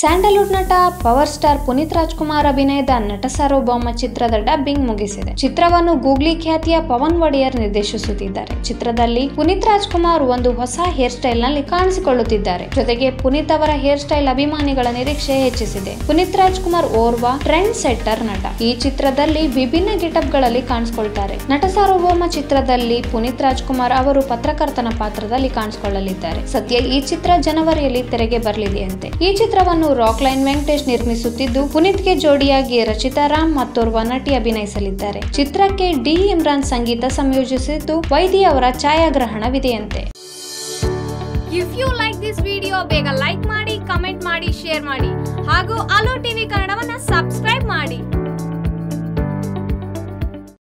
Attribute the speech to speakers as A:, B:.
A: Sandalwood ನಟ power star Puneeth Rajkumar ಅಭಿನಯದ ನಟ ಸಾರ್ವಭೌಮ ಚಿತ್ರದ ಡಬ್ಬಿಂಗ್ ಮುಗಿಸಿದೆ ಚಿತ್ರವನ್ನು ಗೂಗ್ಲಿ ಖ್ಯಾತಿಯ ಪವನ್ ಒಡೆಯರ್ ನಿರ್ದೇಶಿಸುತ್ತಿದ್ದಾರೆ ಚಿತ್ರದಲ್ಲಿ ಪುನೀತ್ ರಾಜ್ಕುಮಾರ್ ಒಂದು ಹೊಸ ಹೇರ್ ಸ್ಟೈಲ್ ನಲ್ಲಿ ಕಾಣಿಸಿಕೊಳ್ಳುತ್ತಿದ್ದಾರೆ ಜೊತೆಗೆ ಪುನೀತ್ ಅವರ ಹೇರ್ ಸ್ಟೈಲ್ ಅಭಿಮಾನಿಗಳ ನಿರೀಕ್ಷೆ ಹೆಚ್ಚಿಸಿದೆ ಪುನೀತ್ ರಾಜ್ಕುಮಾರ್ ಓರ್ವ ಟ್ರೆಂಡ್ ಸೆಟ್ಟರ್ ನಟ ಈ ಚಿತ್ರದಲ್ಲಿ ವಿಭಿನ್ನ ಗೆಟಪ್ ಗಳಲ್ಲಿ ಕಾಣಿಸಿಕೊಳ್ತಾರೆ ನಟ ಸಾರ್ವಭೌಮ ಚಿತ್ರದಲ್ಲಿ ಪುನೀತ್ ರಾಜ್ಕುಮಾರ್ ಅವರು ಪತ್ರಕರ್ತನ ಪಾತ್ರದಲ್ಲಿ ಕಾಣಿಸಿಕೊಳ್ಳಲಿದ್ದಾರೆ ಸದ್ಯ ಈ ಚಿತ್ರ ಜನವರಿಯಲ್ಲಿ ತೆರೆಗೆ ಬರಲಿದೆಯಂತೆ ಈ ಚಿತ್ರವನ್ನು ರಾಕ್ ಲೈನ್ ವೆಂಕಟೇಶ್ ನಿರ್ಮಿಸುತ್ತಿದ್ದು ಪುನೀತ್ಗೆ ಜೋಡಿಯಾಗಿ ರಚಿತಾ ರಾಮ್ ಮತ್ತೋರ್ವ ನಟಿ ಅಭಿನಯಿಸಲಿದ್ದಾರೆ ಚಿತ್ರಕ್ಕೆ ಡಿ ಇಮ್ರಾನ್ ಸಂಗೀತ ಸಂಯೋಜಿಸಿದ್ದು ವೈದಿ ಅವರ ಛಾಯಾಗ್ರಹಣವಿದೆಯಂತೆ
B: if you like this video ಬೇಗ ಲೈಕ್ ಮಾಡಿ ಕಮೆಂಟ್ ಮಾಡಿ ಶೇರ್ ಮಾಡಿ ಹಾಗೂ ಅಲೋ ಟಿವಿ ಕನ್ನಡವನ್ನ ಸಬ್ಸ್ಕ್ರೈಬ್ ಮಾಡಿ